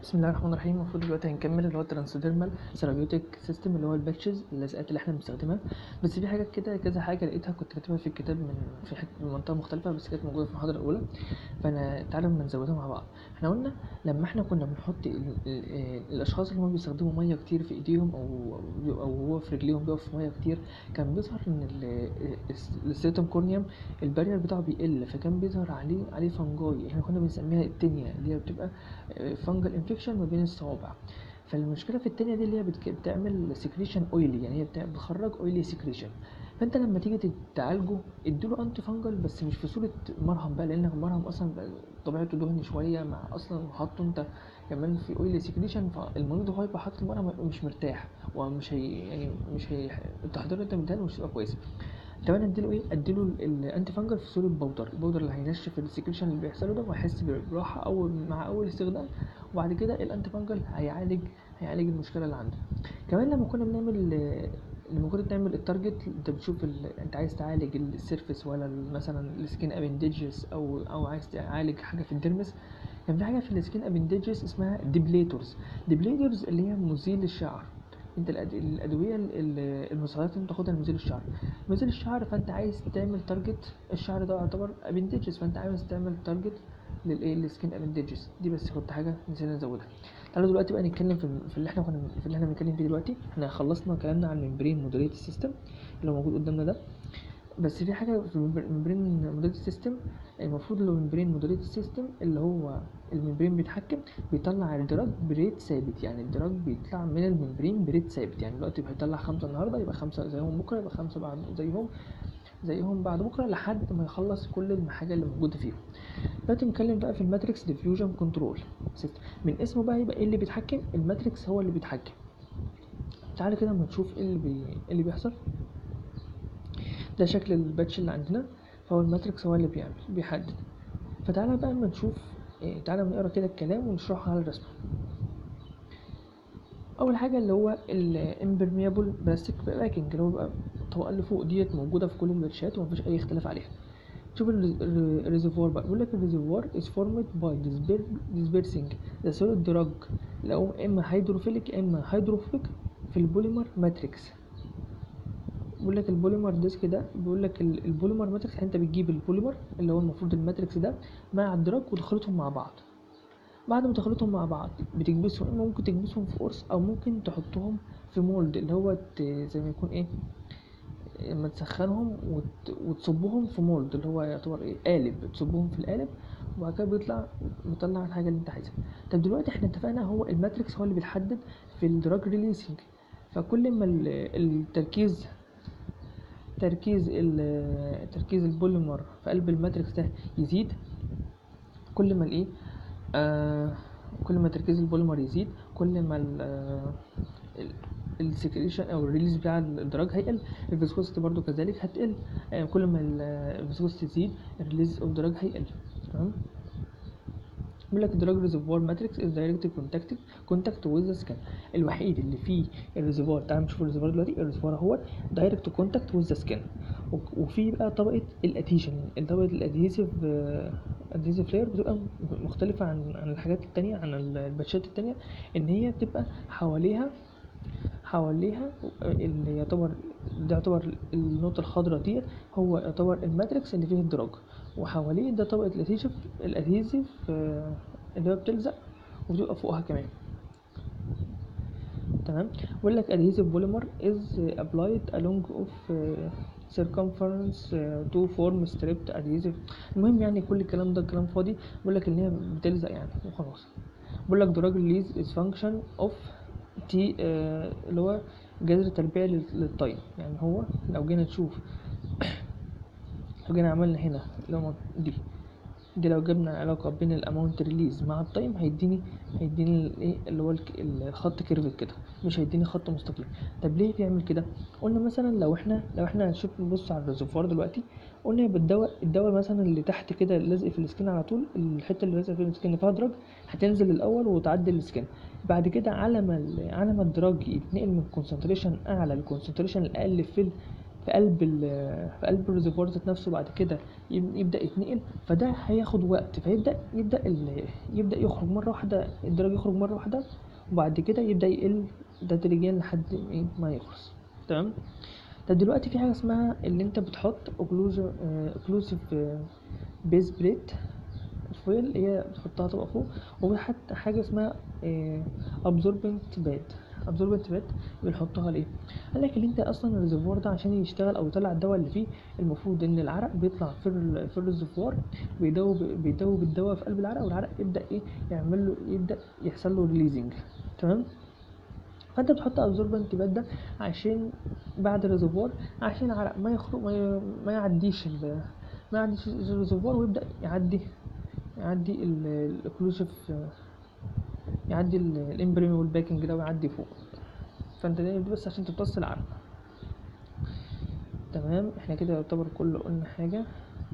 بسم الله الرحمن الرحيم المفروض دلوقتي هنكمل اللي هو الترانسديرمال ثيرابيوتيك سيستم اللي هو الباتشز اللزقات اللي احنا بنستخدمها بس في حاجات كده كذا حاجه لقيتها كنت كاتبها في الكتاب من في حته من منطقه مختلفه بس كانت موجوده في المحاضره الاولى فانا تعالوا اما نزودها مع بعض احنا قلنا لما احنا كنا بنحط ال ال الاشخاص اللي هم بيستخدموا ميه كتير في ايديهم او او هو في رجليهم بيقف في ميه كتير كان بيظهر ان السيتم كورنيوم البارير بتاعه بيقل فكان بيظهر عليه عليه فنجاي احنا كنا بنسميها التنيا اللي هي بتبقى فانجل انفكشن ما بين الصوابع فالمشكله في التانية دي اللي هي بتك- بتعمل سكريشن اويلي يعني هي بتع- بتخرج اويلي سكريشن فانت لما تيجي تعالجه اديله انتي فانجل بس مش في صوره مرهم بقى لان المرهم اصلا بقى طبيعته دهني شويه مع اصلا حاطه انت كمان في اويلي سكريشن فالمريض وهو يبقى حاطط المرهم هيبقى مش مرتاح ومش هي يعني مش هي التحضير اللي انت مديها مش هتبقى كويسه كمان اديله ايه اديله الانتي فانجل في صوره بودر البودر اللي هينشف السكريشن اللي بيحصل ده وهيحس براحه اول مع اول استخدام وبعد كده الانتي فانجل هيعالج هيعالج المشكله اللي عنده كمان لما كنا بنعمل لما كنت بتعمل التارجت انت بتشوف ال... انت عايز تعالج السيرفيس ولا ال- مثلا السكين ابندجز او او عايز تعالج حاجه في الديرمس كان في حاجه في السكين ابندجز اسمها ديبليتورز ديبليتورز اللي هي مزيل الشعر انت الأد- الادويه ال- ال- المساعدات اللي انت تاخدها لمزيل الشعر مزيل الشعر فانت عايز تعمل تارجت الشعر ده يعتبر ابندجز فانت عايز تعمل تارجت للايه السكين ابندجز دي بس كنت حاجه نسينا نزودها تعالوا دلوقتي بقى نتكلم في في اللي احنا كنا في اللي احنا بنتكلم فيه دلوقتي احنا خلصنا كلامنا عن الممبرين مودريت سيستم اللي هو موجود قدامنا ده بس في حاجه في الممبرين مودريت سيستم المفروض لو الممبرين مودريت سيستم اللي هو الممبرين بيتحكم بيطلع الدراج بريت ثابت يعني الدراج بيطلع من الممبرين بريت ثابت يعني دلوقتي هيطلع خمسة النهارده يبقى خمسة زيهم بكره يبقى خمسة بعد زيهم زيهم بعد بكره لحد ما يخلص كل الحاجه اللي موجوده فيهم دلوقتي نتكلم بقى في الماتريكس ديفيوجن كنترول سيستم من اسمه بقى يبقى ايه اللي بيتحكم الماتريكس هو اللي بيتحكم تعالى كده اما نشوف ايه اللي بي... إيه اللي بيحصل ده شكل الباتش اللي عندنا فهو الماتريكس هو اللي بيعمل بيحدد فتعالى بقى اما نشوف إيه تعالى نقرا كده الكلام ونشرحه على الرسمه اول حاجه اللي هو الامبرميابل بلاستيك باكينج اللي هو بقى الطبقه اللي فوق ديت موجوده في كل الباتشات ومفيش اي اختلاف عليها شوف الريزرفوار بقى بيقول لك الريزرفوار is formed by disper- dispersing the solid drug لو اما هيدروفيليك اما هيدروفوبيك في البوليمر ماتريكس بيقول لك البوليمر ديسك ده بيقول لك ال- البوليمر ماتريكس يعني انت بتجيب البوليمر اللي هو المفروض الماتريكس ده مع الدراج وتخلطهم مع بعض بعد ما تخلطهم مع بعض بتكبسهم اما ممكن تكبسهم في قرص او ممكن تحطهم في مولد اللي هو ت- زي ما يكون ايه اما تسخنهم وت... وتصبهم في مولد اللي هو يعتبر ايه قالب تصبهم في القالب وبعد كده بيطلع بيطلع الحاجه اللي انت عايزها طب دلوقتي احنا اتفقنا هو الماتريكس هو اللي بيتحدد في الدراج ريليسنج فكل ما ال- التركيز تركيز ال- تركيز البوليمر في قلب الماتريكس ده يزيد كل ما الايه آه كل ما تركيز البوليمر يزيد كل ما ال السكريشن او الريليز بتاع الدراج هيقل الفيسكوستي برضو كذلك هتقل آه كل ما الفيسكوستي تزيد الريليز اوف دراج هيقل تمام بيقول لك الدراج ريزرفوار ماتريكس از دايركت كونتاكت كونتاكت ويز ذا سكان الوحيد اللي فيه الريزرفوار تعال نشوف الريزرفوار دلوقتي الريزرفوار اهو دايركت كونتاكت ويز ذا سكان وفي بقى طبقه الادهيشن طبقه الادهيسيف ادهيسيف لاير بتبقى مختلفه عن عن الحاجات التانية عن الباتشات التانية ان هي بتبقى حواليها حواليها اللي يعتبر ده يعتبر النقطة الخضراء ديت هو يعتبر الماتريكس اللي فيه الدراج وحواليه ده طبقة الادهيسيف الادهيسيف آه، اللي هو بتلزق وبتبقى فوقها كمان تمام بيقول لك adhesive polymer is applied along of uh, circumference uh, to form stripped adhesive المهم يعني كل الكلام ده كلام فاضي بيقول لك ان هي بتلزق يعني وخلاص بيقول لك drug release is function of T آه، اللي هو جذر تربيع لل- للتايم يعني هو لو جينا نشوف لو جينا عملنا هنا اللي هو دي دي لو جبنا علاقة بين الاماونت ريليز مع التايم هيديني هيديني الايه اللي هو الك- الخط كيرف كده مش هيديني خط مستقيم طب ليه بيعمل كده قلنا مثلا لو احنا لو احنا هنشوف نبص على الريزرفوار دلوقتي قلنا يبقى الدواء الدواء مثلا اللي تحت كده لازق في السكين على طول الحته اللي لازقه في السكين فيها دراج هتنزل الاول وتعدي السكين بعد كده على ما ال- على ما الدراج يتنقل من كونسنتريشن اعلى للكونسنتريشن الاقل في ال في قلب ال في قلب الريزرفوار ذات نفسه بعد كده يب- يبدا يتنقل فده هياخد وقت فيبدا يبدا ال يبدا يخرج مره واحده الدرج يخرج مره واحده وبعد كده يبدا يقل تدريجيا لحد إيه ما يخلص تمام طب دلوقتي في حاجه اسمها اللي انت بتحط اوكلوسيف بيز بليت الفويل اللي هي بتحطها طبقه فوق وحتى حاجه اسمها ابزوربنت باد ابزوربنت باد بنحطها ليه قال لك اللي انت اصلا الريزرفوار ده عشان يشتغل او يطلع الدواء اللي فيه المفروض ان العرق بيطلع في ال- في الريزرفوار بيدوب بيدوب الدواء في قلب العرق والعرق يبدا ايه يعمل له يبدا يحصل له ريليزنج تمام فانت بتحط ابزوربنت باد ده عشان بعد الريزرفوار عشان العرق ما يخرج ما, ي... ما يعديش ال... ما يعديش الريزرفوار ويبدا يعدي يعدي الاكلوسيف يعدي الامبريمبل باكنج ده ويعدي فوق فانت ده بس عشان تمتص العرق تمام احنا كده يعتبر كل قلنا حاجة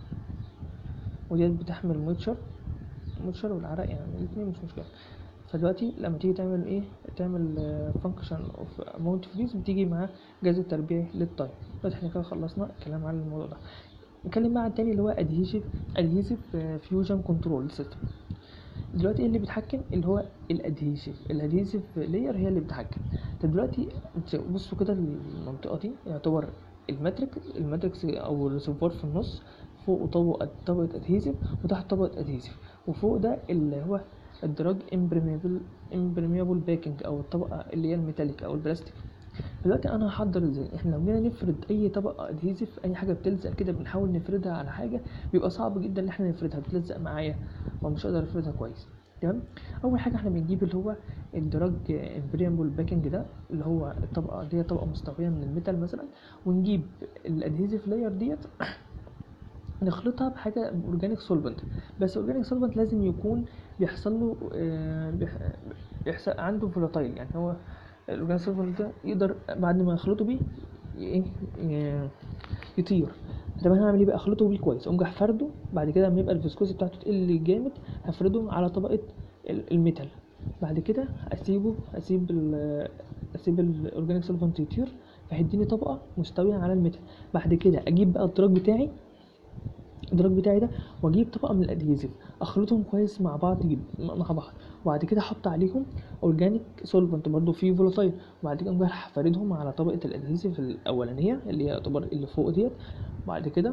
وديت بتحمل مويتشر مويتشر والعرق يعني الاتنين مش مشكلة فدلوقتي لما تيجي تعمل ايه تعمل فانكشن اوف اماونت فريز بتيجي مع جهاز التربيع للتايم دلوقتي احنا كده خلصنا الكلام عن الموضوع ده نتكلم بقى عن التاني اللي هو ادهيسيف ادهيسيف فيوجن كنترول سيستم دلوقتي ايه اللي بيتحكم اللي هو الادهيسيف الادهيسيف لاير هي اللي بتتحكم طب دلوقتي انت بصوا كده المنطقه دي يعتبر الماتريك الماتريكس او الريسيفوار في النص فوق طبقه طبقه ادهيسيف وتحت طبقه ادهيسيف وفوق ده اللي هو الدراج امبرميبل امبرميبل باكنج او الطبقه اللي هي الميتاليك او البلاستيك دلوقتي انا هحضر ازاي احنا لو جينا نفرد اي طبقه ادهيسيف اي حاجه بتلزق كده بنحاول نفردها على حاجه بيبقى صعب جدا ان احنا نفردها بتلزق معايا ومش هقدر افردها كويس تمام اول حاجه احنا بنجيب اللي هو الدراج امبريمبل باكنج ده اللي هو الطبقه دي طبقه مستويه من الميتال مثلا ونجيب الادهيسيف لاير ديت نخلطها بحاجه اورجانيك سولفنت بس اورجانيك سولفنت لازم يكون بيحصل له آه، بيح- بيحصل عنده فولاتايل يعني هو الاورجانيك سولفنت ده يقدر بعد ما يخلطه بيه ي- ايه ي- يطير طب انا هعمل ايه بقى اخلطه بيه كويس اقوم جاي فرده بعد كده لما يبقى الفيسكوسي بتاعته تقل جامد هفرده على طبقه ال- الميتال بعد كده اسيبه اسيب ال اسيب الاورجانيك سولفنت يطير فهيديني طبقه مستويه على الميتال بعد كده اجيب بقى الدراج بتاعي الدراج بتاعي ده واجيب طبقه من الادهيزيف اخلطهم كويس مع بعض جدا مع بعض وبعد كده احط عليهم اورجانيك سولفنت برضو فيه فولاتايل وبعد كده اقوم فاردهم على طبقه الادهيزيف الاولانيه اللي هي يعتبر اللي فوق ديت بعد كده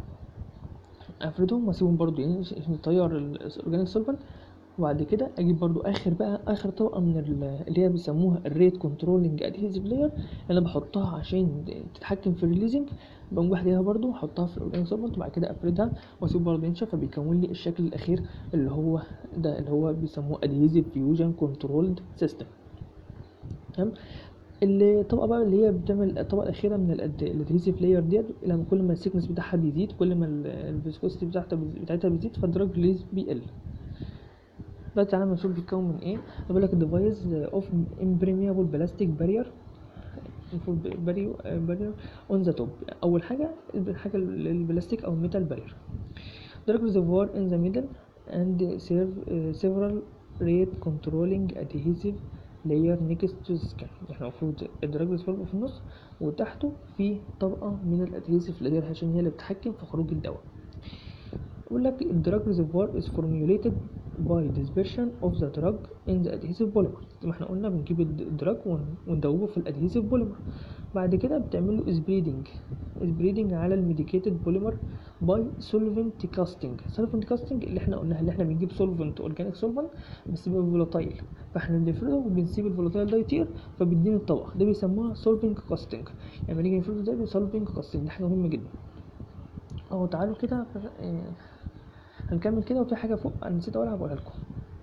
افردهم واسيبهم برضو يعني عشان يطير الاورجانيك سولفنت وبعد كده اجيب برضو اخر بقى اخر طبقه من ال- اللي هي بيسموها الريت كنترولنج ادهيزيف لاير اللي انا بحطها عشان تتحكم في الريليزنج بقوم واحد جايبها برضو احطها في الاورجانيك سولفنت وبعد كده افردها واسيبه برضو ينشف فبيكون لي الشكل الاخير اللي هو ده اللي هو بيسموه ادهيزيف فيوجن كنترولد سيستم تمام الطبقه بقى اللي هي بتعمل الطبقه الاخيره من الادهيسيف لاير ديت لما كل ما السيكنس بتاعها بيزيد كل ما الفيسكوستي بتاعتها بتاعتها بتزيد فالدراج ريليز بيقل دلوقتي تعالى نشوف بيتكون من ايه بيقول لك ديفايس اوف امبريميبل بلاستيك بارير المفروض بارير اون ذا توب اول حاجه الحاجه البلاستيك او الميتال بارير drug reservoir in the middle and serve uh, several rate controlling adhesive layer next to the skin احنا المفروض الدراج ريزرفوار في النص وتحته في طبقة من الادهيسيف لاير عشان هي اللي بتتحكم في خروج الدواء يقول لك الدراج ريزرفوار is formulated by dispersion of the drug in the adhesive polymer زي ما احنا قلنا بنجيب الدراج ون- وندوبه في الادهيسيف بوليمر بعد كده بتعمل له سبريدنج سبريدنج على الميديكيتد بوليمر باي سولفنت كاستنج سولفنت كاستنج اللي احنا قلناها اللي احنا بنجيب سولفنت اورجانيك سولفنت بس بيبقى فولاتايل فاحنا بنفرده وبنسيب الفولاتايل ده يطير فبيدينا الطبقه ده بيسموها سولفنج كاستنج يعني لما نيجي نفرده ده سولفنج كاستنج دي حاجه مهمه جدا اهو تعالوا كده اه، هنكمل كده وفي حاجه فوق انا نسيت اقولها هقولها لكم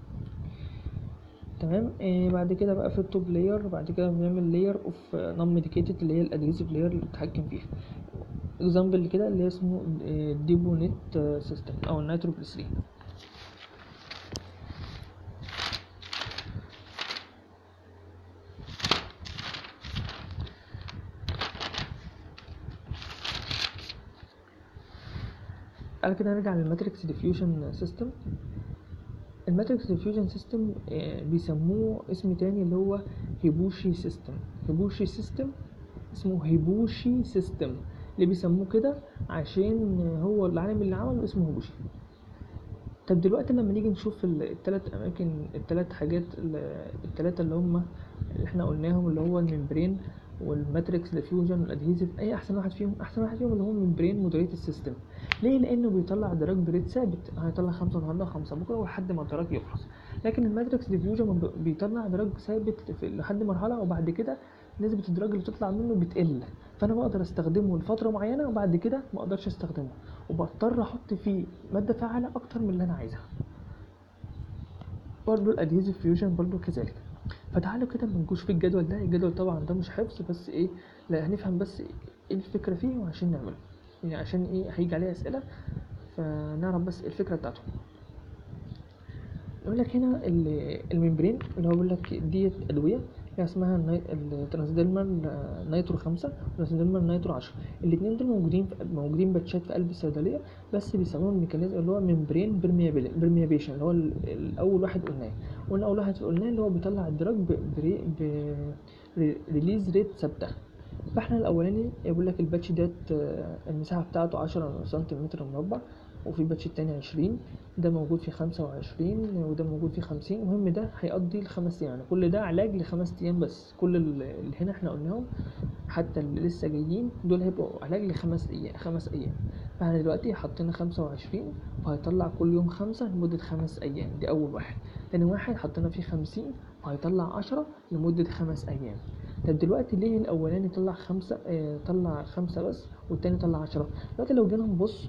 تمام آه بعد كده بقى في التوب لاير بعد كده بنعمل لاير اوف نون ميديكيتد اللي هي الادهيسيف لاير اللي بنتحكم فيها اكزامبل كده اللي هي اسمه ديبونيت سيستم او النيتروجليسرين بعد كده نرجع للماتريكس ديفيوجن سيستم الماتريكس ديفيوجن سيستم بيسموه اسم تاني اللي هو هيبوشي سيستم هيبوشي سيستم اسمه هيبوشي سيستم ليه بيسموه كده عشان هو العالم اللي عمله اسمه هوبوشي طب دلوقتي لما نيجي نشوف ال- التلات اماكن التلات حاجات ال- التلاتة اللي هم اللي احنا قلناهم اللي هو الممبرين والماتريكس ديفيوجن والادهيزيف اي احسن واحد فيهم احسن واحد فيهم اللي هو الممبرين مودريت السيستم ليه لانه بيطلع دراج بريد ثابت هيطلع خمسة النهارده خمسة بكره لحد ما الدراج يخلص لكن الماتريكس ديفيوجن ب- بيطلع دراج ثابت في لحد مرحله وبعد كده نسبة الدراج اللي بتطلع منه بتقل فانا بقدر استخدمه لفتره معينه وبعد كده ما اقدرش استخدمه وبضطر احط فيه ماده فعاله اكتر من اللي انا عايزها برضه الادهيزيف فيوجن برضه كذلك فتعالوا كده ما نجوش في الجدول ده الجدول طبعا ده مش حفظ بس ايه لا هنفهم بس ايه الفكره فيه وعشان نعمله يعني عشان ايه هيجي عليه اسئله فنعرف بس إيه الفكره بتاعته يقول لك هنا ال- الممبرين اللي هو بيقول لك ديت ادويه هي اسمها الني- الترانسديرمال نايترو خمسة والترانسديرمال نايترو عشرة الاتنين دول موجودين في موجودين باتشات في قلب الصيدليه بس بيستخدموا الميكانيزم اللي هو ممبرين برميابيشن اللي هو ال- الاول واحد قلناه قلنا اول واحد قلناه اللي هو بيطلع الدراج ب- بري- ب ريليز ريت ثابته فاحنا الاولاني يقول لك الباتش ديت آه، المساحه بتاعته 10 سنتيمتر مربع وفي الباتش التاني 20 ده موجود في 25 وده موجود في 50 المهم ده هيقضي لخمس ايام يعني كل ده علاج لخمس ايام بس كل ال- اللي هنا احنا قلناهم حتى اللي لسه جايين دول هيبقوا علاج لخمس ايام خمس ايام فاحنا دلوقتي حطينا 25 وهيطلع كل يوم خمسة لمدة خمس ايام دي اول واحد تاني واحد حطينا فيه 50 وهيطلع 10 لمدة خمس ايام طب دلوقتي ليه الاولاني طلع خمسة اه طلع خمسة بس والتاني طلع عشرة دلوقتي لو جينا نبص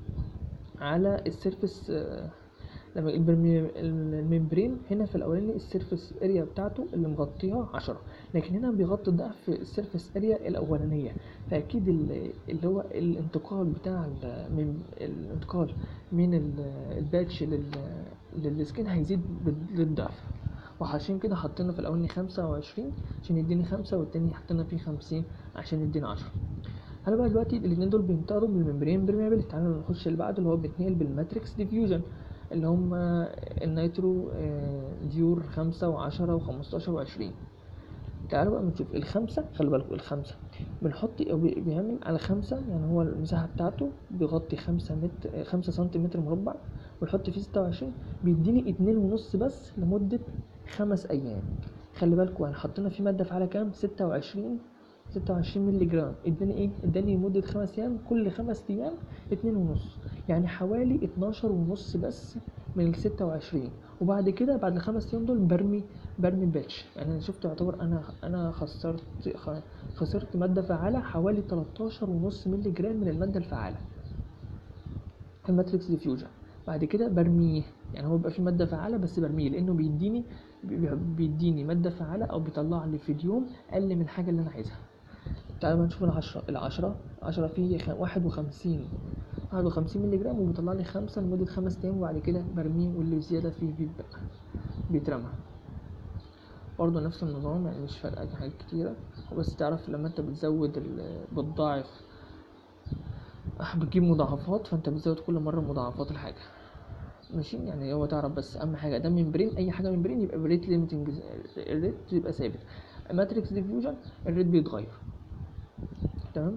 على السيرفس آه، لما البرمي- الممبرين هنا في الاولاني السيرفس اريا بتاعته اللي مغطيها عشرة لكن هنا بيغطي ضعف السيرفس اريا الاولانيه فاكيد ال- اللي هو الانتقال بتاع ال- من الانتقال من ال- الباتش لل للسكين هيزيد بال- للضعف وعشان كده حطينا في الاولاني خمسة وعشرين عشان يديني خمسة والتاني حطينا فيه خمسين عشان يدينا عشرة انا بقى دلوقتي الاتنين دول بينطروا بالممبرين برميابيلتي تعالوا نخش اللي بعده اللي هو بيتنقل بالماتريكس ديفيوجن اللي هم النيترو آه، ديور خمسة وعشرة وخمستاشر وعشرين تعالوا بقى نشوف الخمسة خلي بالكم الخمسة بنحط أو بي- بيعمل على خمسة يعني هو المساحة بتاعته بيغطي خمسة متر آه، خمسة سنتيمتر مربع ونحط فيه ستة وعشرين بيديني اتنين ونص بس لمدة خمس أيام خلي بالكم يعني حطينا فيه مادة فعالة كام ستة وعشرين ستة وعشرين مللي جرام اداني ايه اداني لمدة خمس ايام كل خمس ايام اتنين ونص يعني حوالي اتناشر ونص بس من الستة وعشرين وبعد كده بعد الخمس ايام دول برمي برمي الباتش يعني انا شفت يعتبر انا انا خسرت خ- خسرت مادة فعالة حوالي تلاتاشر ونص مللي جرام من المادة الفعالة في الماتريكس ديفيوجن بعد كده برميه يعني هو بيبقى في مادة فعالة بس برميه لأنه بيديني بي- بيديني مادة فعالة أو بيطلع لي في اليوم أقل من الحاجة اللي أنا عايزها تعالوا بقى نشوف العشرة العشرة عشرة فيه خ- واحد وخمسين واحد وخمسين مللي جرام وبيطلع لي خمسة لمدة خمس أيام وبعد كده برميه واللي زيادة فيه بيبقى بيترمى برضه نفس النظام يعني مش فارقة حاجات كتيرة بس تعرف لما انت بتزود ال- بتضاعف بتجيب مضاعفات فانت بتزود كل مرة مضاعفات الحاجة ماشي يعني هو تعرف بس اهم حاجه ده ممبرين اي حاجه ممبرين يبقى بريت ليميتنج الريت يبقى ثابت ماتريكس ديفيوجن الريت بيتغير تمام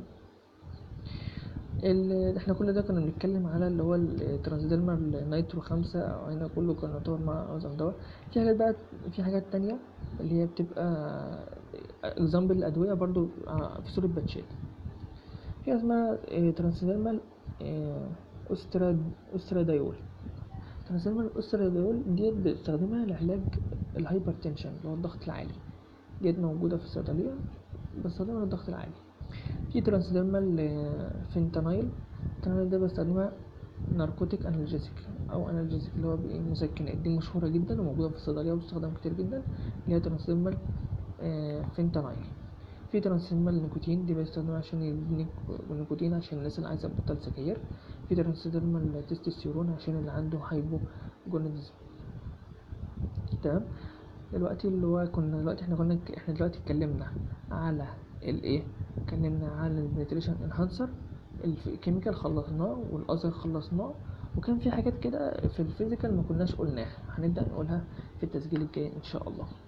ال- احنا كل ده كنا بنتكلم على اللي هو الترانسديرمال نايترو خمسة او هنا كله كان يعتبر مع معظم دواء في حاجات بقى في حاجات تانية اللي هي بتبقى اكزامبل الادويه برضو ع- في صوره باتشات في اسمها ترانسديرمال استراد استرادايول ترانسديرمال استرادايول ديت بستخدمها لعلاج الهايبرتنشن اللي هو الضغط العالي ديت موجودة في الصيدلية بستخدمها للضغط العالي في ترانسديرمال فينتانايل الفينتانايل ده بستخدمها ناركوتيك انالجيزيك او انالجيزيك اللي هو بإيه مسكنات دي مشهورة جدا وموجودة في الصيدلية وبتستخدم كتير جدا اللي هي ترانسديرمال فينتانايل في ترانسديرمال نيكوتين دي بستخدمها عشان يديني النيكوتين عشان الناس اللي عايزة تبطل سجاير في ترانسديرمال تستوستيرون عشان اللي عنده هايبوجوناديزم تمام دلوقتي اللي هو كنا دلوقتي احنا كنا احنا دلوقتي اتكلمنا على الايه اتكلمنا على البنتريشن انهانسر الكيميكال خلصناه والاذر خلصناه وكان في حاجات كده في الفيزيكال ما كناش قلناها هنبدأ نقولها في التسجيل الجاي ان شاء الله